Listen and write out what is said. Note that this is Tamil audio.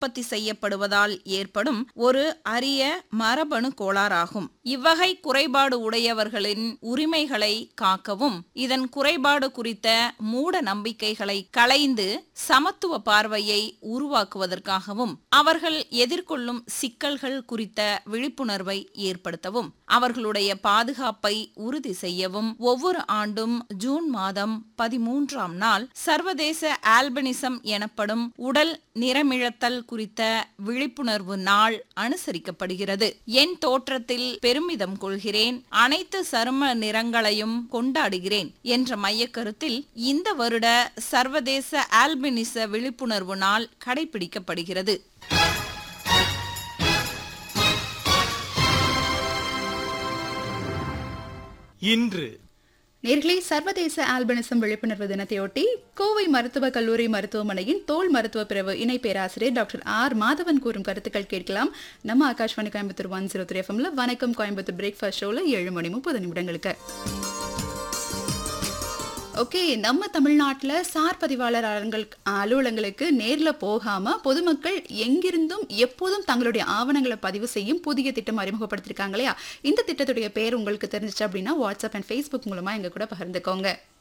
உற்பத்தி செய்யப்படுவதால் ஏற்படும் ஒரு அரிய மரபணு கோளாறாகும் இவ்வகை குறைபாடு உடையவர்களின் உரிமைகளை காக்கவும் இதன் குறைபாடு குறித்த மூட நம்பிக்கைகளை களைந்து சமத்துவ பார்வையை உருவாக்குவதற்காகவும் அவர்கள் எதிர்கொள்ளும் சிக்கல்கள் குறித்த விழிப்புணர்வை ஏற்படுத்தவும் அவர்களுடைய பாதுகாப்பை உறுதி செய்யவும் ஒவ்வொரு ஆண்டும் ஜூன் மாதம் பதிமூன்றாம் நாள் சர்வதேச ஆல்பனிசம் எனப்படும் உடல் நிறமிழத்தல் குறித்த விழிப்புணர்வு நாள் அனுசரிக்கப்படுகிறது என் தோற்றத்தில் பெருமிதம் கொள்கிறேன் அனைத்து சரும நிறங்களையும் கொண்டாடுகிறேன் என்ற மையக்கருத்தில் இந்த வருட சர்வதேச ஆல்பினிச விழிப்புணர்வு நாள் கடைபிடிக்கப்படுகிறது இன்று நேர்களே சர்வதேச ஆல்பனிசம் விழிப்புணர்வு தினத்தையொட்டி கோவை மருத்துவக் கல்லூரி மருத்துவமனையின் தோல் மருத்துவ பிரிவு இணை பேராசிரியர் டாக்டர் ஆர் மாதவன் கூறும் கருத்துக்கள் கேட்கலாம் நம்ம Akashvani Coimbatore one zero three எஃப்எம்ல வணக்கம் கோயம்புத்தூர் பிரேக்ஃபாஸ்ட் ஷோல ஏழு மணி முப்பது நிமிடங்களுக்கு ஓகே நம்ம தமிழ்நாட்டில் சார் பதிவாளர் அலுவலங்கள் அலுவலங்களுக்கு நேரில் போகாம பொதுமக்கள் எங்கிருந்தும் எப்போதும் தங்களுடைய ஆவணங்களை பதிவு செய்யும் புதிய திட்டம் அறிமுகப்படுத்திருக்காங்க இல்லையா இந்த திட்டத்துடைய பேர் உங்களுக்கு தெரிஞ்சிச்சு அப்படின்னா வாட்ஸ்அப் அண்ட் ஃபேஸ்புக் மூலமா எங்க கூட பகிர்ந்துக்கோங்க